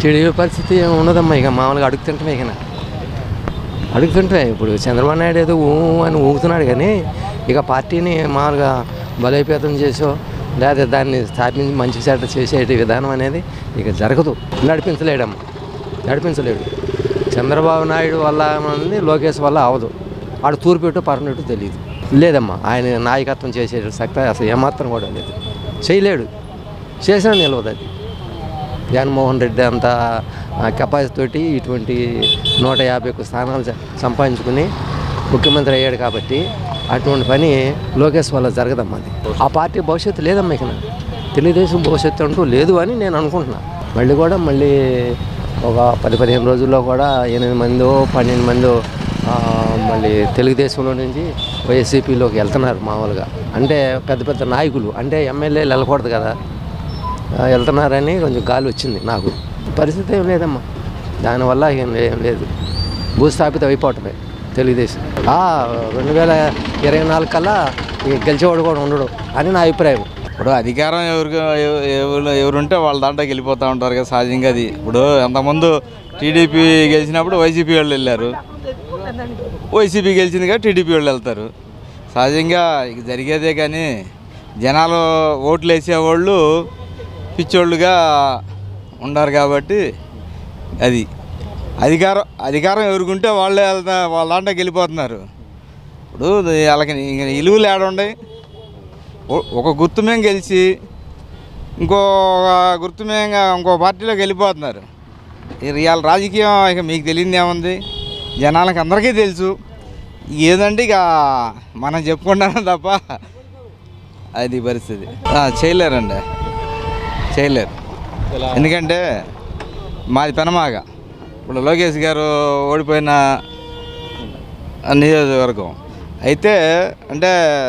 TDP పరిస్థితి ఏం ఉండదమ్మా ఇక మామూలుగా అడుగుతుంటే ఇక అడుగుతుంటే ఇప్పుడు చంద్రబాబు నాయుడు ఏదో ఊ అని ఊగుతున్నాడు కానీ ఇక పార్టీని మామూలుగా బలోపేతం చేసో లేదా దాన్ని స్థాపించి మంచి చెడ్డ చేసే విధానం అనేది ఇక జరగదు నడిపించలేడమ్మా నడిపించలేడు చంద్రబాబు నాయుడు వల్ల అనేది లోకేష్ వల్ల అవదు ఆడు తూర్పు ఎటు పర్నట్టు తెలియదు లేదమ్మా ఆయన నాయకత్వం చేసే శక్తి అసలు ఏమాత్రం కూడా లేదు చేయలేడు చేసినా నిలవదు అది జగన్మోహన్ రెడ్డి అంత కెపాసిటీ తోటి ఇటువంటి నూట యాభై ఒక్క స్థానాలు స- సంపాదించుకుని ముఖ్యమంత్రి అయ్యాడు కాబట్టి అటువంటి పని లోకేష్ వల్ల జరగదమ్మా అది ఆ పార్టీ భవిష్యత్తు లేదమ్మా ఇక తెలుగుదేశం భవిష్యత్తు అంటూ లేదు అని నేను అనుకుంటున్నా మళ్ళీ కూడా మళ్ళీ ఒక పది పదిహేను రోజుల్లో కూడా ఎనిమిది మందో పన్నెండు మందో ఆ, మళ్ళీ తెలుగుదేశంలో నుంచి వైఎస్సీపీలోకి వెళ్తున్నారు మామూలుగా అంటే పెద్ద పెద్ద నాయకులు అంటే ఎమ్మెల్యేలు వెళ్ళకూడదు కదా ఆ, వెళ్తున్నారని కొంచెం గాలి వచ్చింది నాకు పరిస్థితి ఏం లేదమ్మా దానివల్ల ఏం లే- ఏం లేదు భూస్థాపితం అయిపోవటమే తెలుగుదేశం ఆ, రెండు వేల ఇరవై నాలుగు కల్లా ఇక గెలిచేవాడు కూడా ఉండడు అని నా అభిప్రాయం ఇప్పుడు అధికారం ఎవరికి ఎవ- ఎవరు ఎవరుంటే వాళ్ళ దాంట్లోకి వెళ్ళిపోతూ ఉంటారు కదా సహజంగా అది ఇప్పుడు అంతకుముందు టీడీపీ గెలిచినప్పుడు వైసీపీ వాళ్ళు వెళ్ళారు వైసీపీ గెలిచింది కాబట్టి టీడీపీ వాళ్ళు వెళ్తారు సహజంగా ఇక జరిగేదే కానీ జనాలు ఓట్లు వేసేవాళ్ళు పిచ్చోళ్ళుగా ఉండారు కాబట్టి అది అధికారం అధికారం ఎవరుకుంటే వాళ్ళే వెళ్తా వాళ్ళ దాంట్లోకి వెళ్ళిపోతున్నారు ఇప్పుడు వాళ్ళకి ఇంక ఇలువలు ఏడుండయి ఓ- ఒక గుర్తు మేము గెలిచి ఇంకో గుర్తు మేము ఇంకో పార్టీలోకి వెళ్ళిపోతున్నారు ఈ రియాల్ రాజకీయం ఇక మీకు తెలియదు ఏముంది జనాలకు అందరికీ తెలుసు ఏదంటే ఇక మనం చెప్పుకుంటాం తప్ప అది పరిస్థితి ఆ, చేయలేరండి చేయలేరు ఎందుకంటే మాది పెనమాగ ఇప్పుడు లోకేష్ గారు ఓడిపోయిన నియోజకవర్గం అయితే అంటే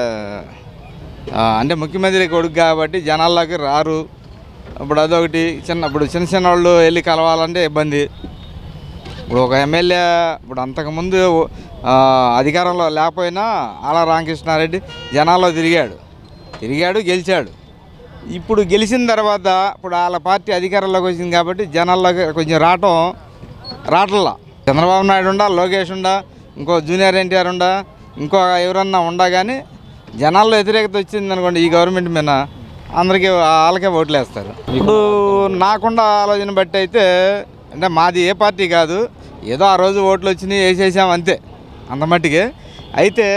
ఆ, అంటే ముఖ్యమంత్రి కొడుకు కాబట్టి జనాల్లోకి రారు ఇప్పుడు అదొకటి చిన్న ఇప్పుడు చిన్న చిన్న వాళ్ళు వెళ్ళి కలవాలంటే ఇబ్బంది ఇప్పుడు ఒక ఎమ్మెల్యే ఇప్పుడు అంతకుముందు ఆ, అధికారంలో లేకపోయినా ఆల రామకృష్ణారెడ్డి జనాల్లో తిరిగాడు తిరిగాడు గెలిచాడు ఇప్పుడు గెలిచిన తర్వాత ఇప్పుడు వాళ్ళ పార్టీ అధికారంలోకి వచ్చింది కాబట్టి జనాల్లోకి కొంచెం రావటం రావట్లా చంద్రబాబు నాయుడు ఉండా లోకేష్ ఉండా ఇంకో జూనియర్ ఎన్టీఆర్ ఉండా ఇంకో ఎవరన్నా ఉండా కానీ జనాల్లో వ్యతిరేకత వచ్చింది అనుకోండి ఈ గవర్నమెంట్ మీద అందరికీ వాళ్ళకే ఓట్లు వేస్తారు ఇప్పుడు నాకుండా ఆలోచన బట్టి అయితే అంటే మాది ఏ పార్టీ కాదు ఏదో ఆ రోజు ఓట్లు వచ్చినాయి వేసేసాం అంతే అంత మట్టికి అయితే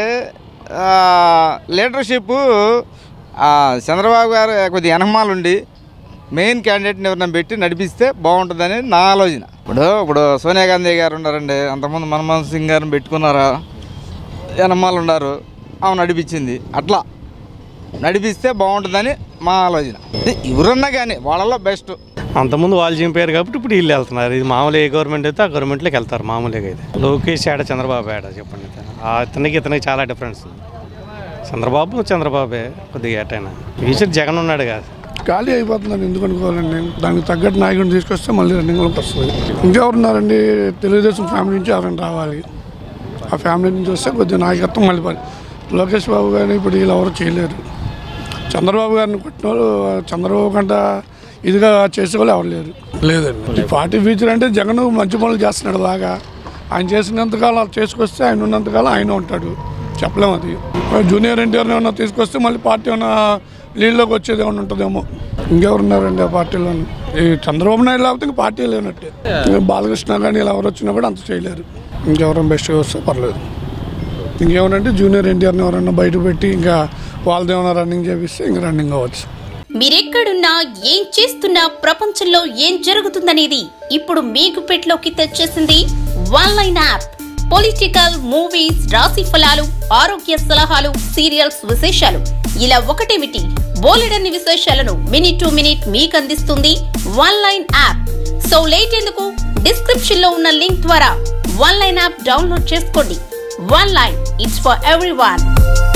లీడర్షిప్ చంద్రబాబు గారు కొద్దిగా వెనకమాలు ఉండి మెయిన్ క్యాండిడేట్ని ఎవరైనా పెట్టి నడిపిస్తే బాగుంటుందని నా ఆలోచన ఇప్పుడు ఇప్పుడు సోనియా గాంధీ గారు ఉన్నారండి అంతకుముందు మన్మోహన్ సింగ్ గారిని పెట్టుకున్నారా వెనకమాలు ఉన్నారు ఆమె నడిపించింది అట్లా నడిపిస్తే బాగుంటుందని మా ఆలోచన ఇది ఎవరన్నా కానీ వాళ్ళలో బెస్ట్ అంతకుముందు వాళ్ళు చంపారు కాబట్టి ఇప్పుడు వీళ్ళు వెళ్తున్నారు ఇది మామూలు ఏ గవర్నమెంట్ అయితే ఆ గవర్నమెంట్లోకి వెళ్తారు మామూలుగా అయితే లోకేష్ ఏడ చంద్రబాబు ఏడ చెప్పండి అయితే. ఆ ఇతనికి ఇతనికి చాలా డిఫరెన్స్ ఉంది చంద్రబాబు చంద్రబాబే కొద్దిగా ఏటైనా ఫ్యూచర్ జగన్ ఉన్నాడు కాదు ఖాళీ అయిపోతుందని ఎందుకు అనుకోవాలండి దానికి తగ్గట్టు నాయకుడిని తీసుకొస్తే మళ్ళీ రన్నింగ్లోకి వస్తుంది ఇంకెవరున్నారండి తెలుగుదేశం ఫ్యామిలీ నుంచి ఎవరైనా రావాలి ఆ ఫ్యామిలీ నుంచి వస్తే కొద్దిగా నాయకత్వం మళ్ళీ పని లోకేష్ బాబు గారిని ఇప్పుడు వీళ్ళు ఎవరు చేయలేరు చంద్రబాబు గారిని కొట్టిన వాళ్ళు చంద్రబాబు కంట ఇదిగా చేసేవాళ్ళు ఎవరు లేరు లేదండి ఈ పార్టీ ఫ్యూచర్ అంటే జగన్ మంచి పనులు చేస్తున్నాడు బాగా ఆయన చేసినంతకాలం అలా చేసుకొస్తే ఆయన ఉన్నంతకాలం ఆయన ఉంటాడు చెప్పలేము అది మరి జూనియర్ ఎన్టీఆర్ని ఏమన్నా తీసుకొస్తే మళ్ళీ పార్టీ ఏమన్నా లీడ్లోకి వచ్చేది ఏమన్నా ఉంటుందేమో ఇంకెవరున్నారండి ఆ పార్టీలో ఈ చంద్రబాబు నాయుడు లేకపోతే ఇంక పార్టీ లేనట్టే ఇంకా బాలకృష్ణ కానీ ఇలా ఎవరు వచ్చినా కూడా అంత చేయలేరు ఇంకెవరైనా బెస్ట్గా వస్తే పర్లేదు ఇంకేమనంటే జూనియర్ ఎన్టీఆర్ని ఎవరైనా బయట పెట్టి ఇంకా వాళ్ళది ఏమైనా రన్నింగ్ చేపిస్తే ఇంకా రన్నింగ్ అవ్వచ్చు మీరెక్కడున్నా ఏం చేస్తున్నా ప్రపంచంలో ఏం జరుగుతుందనేది ఇప్పుడు మీకు పెట్లోకి తెచ్చేసింది one line app political movies రాశి ఫలాలు ఆరోగ్య సలహాలు సీరియల్స్ విశేషాలు ఇలా ఒకటేమిటి బోలెడన్ని విశేషాలను మినిట్ టు మినిట్ మీకు అందిస్తుంది one line app so late ఎందుకు డిస్క్రిప్షన్ లో ఉన్న లింక్ ద్వారా వన్ లైన్ యాప్ డౌన్లోడ్ చేసుకోండి one line it's for every